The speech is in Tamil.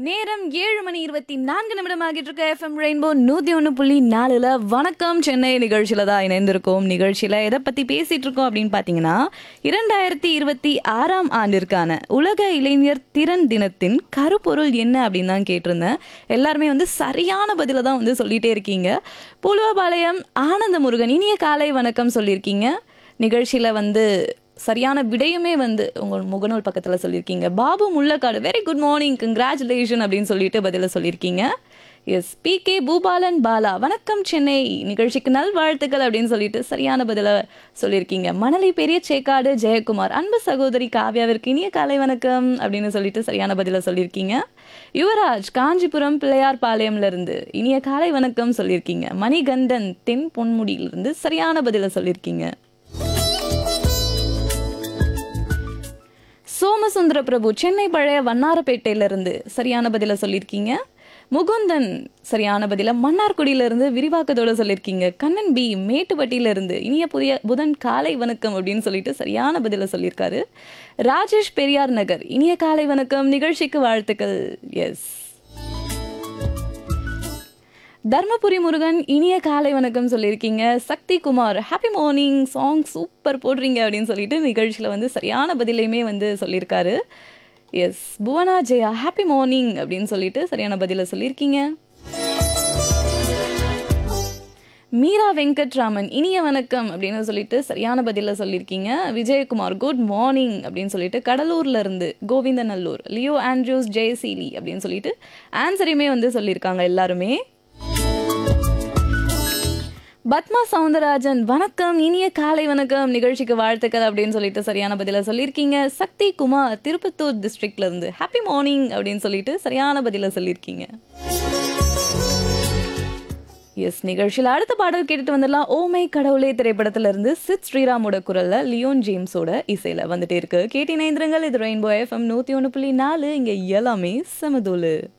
நேரம் ஏழு மணி இருபத்தி நான்கு நிமிடம் ஆகிட்டு இருக்க எஃப்எம் ரெயின்போ நூத்தி ஒன்று புள்ளி நாலுல வணக்கம் சென்னை நிகழ்ச்சியில தான் இணைந்திருக்கோம் நிகழ்ச்சியில எதை பத்தி பேசிட்டு இருக்கோம் அப்படின்னு பாத்தீங்கன்னா இரண்டாயிரத்தி இருபத்தி ஆறாம் ஆண்டிற்கான உலக இளைஞர் திறன் தினத்தின் கருப்பொருள் என்ன அப்படின்னு தான் கேட்டிருந்தேன் எல்லாருமே வந்து சரியான பதில தான் வந்து சொல்லிட்டே இருக்கீங்க புலுவபாளையம் ஆனந்த முருகன் இனிய காலை வணக்கம் சொல்லியிருக்கீங்க நிகழ்ச்சியில வந்து சரியான விடையுமே வந்து உங்கள் முகநூல் பக்கத்தில் சொல்லியிருக்கீங்க Babu Mullakkadu very good morning congratulation அப்படின்னு சொல்லிட்டு பதில சொல்லியிருக்கீங்க S P K Bhoopalan Bala வணக்கம் சென்னை நிகழ்ச்சிக்கு நல்வாழ்த்துக்கள் அப்படின்னு சொல்லிட்டு சரியான பதில சொல்லியிருக்கீங்க மணலி பெரிய சேக்காடு ஜெயக்குமார் அன்பு சகோதரி காவ்யாவிற்கு இனிய காலை வணக்கம் அப்படின்னு சொல்லிட்டு சரியான பதில சொல்லியிருக்கீங்க யுவராஜ் காஞ்சிபுரம் பிள்ளையார் பாளையம்ல இருந்து இனிய காலை வணக்கம் சொல்லியிருக்கீங்க மணிகண்டன் தென் பொன்முடியிலிருந்து சரியான பதில சொல்லியிருக்கீங்க சோமசுந்தர பிரபு சென்னை பழைய வண்ணாரப்பேட்டையில இருந்து சரியான பதில சொல்லியிருக்கீங்க முகுந்தன் சரியான பதில மன்னார்குடியில இருந்து விரிவாக்கத்தோட சொல்லியிருக்கீங்க கண்ணன் பி மேட்டுப்பட்டியில இருந்து இனிய புதிய புதன் காலை வணக்கம் அப்படின்னு சொல்லிட்டு சரியான பதில சொல்லியிருக்காரு ராஜேஷ் பெரியார் நகர் இனிய காலை வணக்கம் நிகழ்ச்சிக்கு வாழ்த்துக்கள் எஸ் தர்மபுரி முருகன் இனிய காலை வணக்கம் சொல்லியிருக்கீங்க Sakthi Kumar happy morning song super போடுறீங்க அப்படின்னு சொல்லிட்டு நிகழ்ச்சியில் வந்து சரியான பதிலையுமே வந்து சொல்லியிருக்காரு S Bhuvana Jaya happy morning அப்படின்னு சொல்லிட்டு சரியான பதிலை சொல்லியிருக்கீங்க மீரா வெங்கட்ராமன் இனிய வணக்கம் அப்படின்னு சொல்லிட்டு சரியான பதில சொல்லியிருக்கீங்க விஜயகுமார் குட் மார்னிங் அப்படின்னு சொல்லிட்டு கடலூர்ல இருந்து கோவிந்தநல்லூர் லியோ ஆண்ட்ரியூஸ் ஜெயசீலி அப்படின்னு சொல்லிட்டு ஆன்சரையுமே வந்து சொல்லியிருக்காங்க எல்லாருமே பத்மா சவுந்தரராஜன் வணக்கம் இனிய காலை வணக்கம் நிகழ்ச்சிக்கு வாழ்த்துக்கள் அப்படின்னு சொல்லிட்டு சரியான பதில சொல்லியிருக்கீங்க சக்தி குமார் திருப்பத்தூர் டிஸ்ட்ரிக்ட்ல இருந்து ஹாப்பி மார்னிங் அப்படின்னு சொல்லிட்டு சரியான பதில சொல்லியிருக்கீங்க எஸ் நிகழ்ச்சியில் அடுத்த பாடல் கேட்டுட்டு வந்துடலாம் ஓமை கடவுளே திரைப்படத்துல இருந்து சித் ஸ்ரீராமோட குரல்ல லியோன் ஜேம்ஸோட இசையில வந்துட்டே இருக்கு கேட்டி நைந்திரங்கள் இது ரெயின்போ எஃப்எம் நூத்தி ஒன்று புள்ளி நாலு இங்க எல்லாமே சமதூளு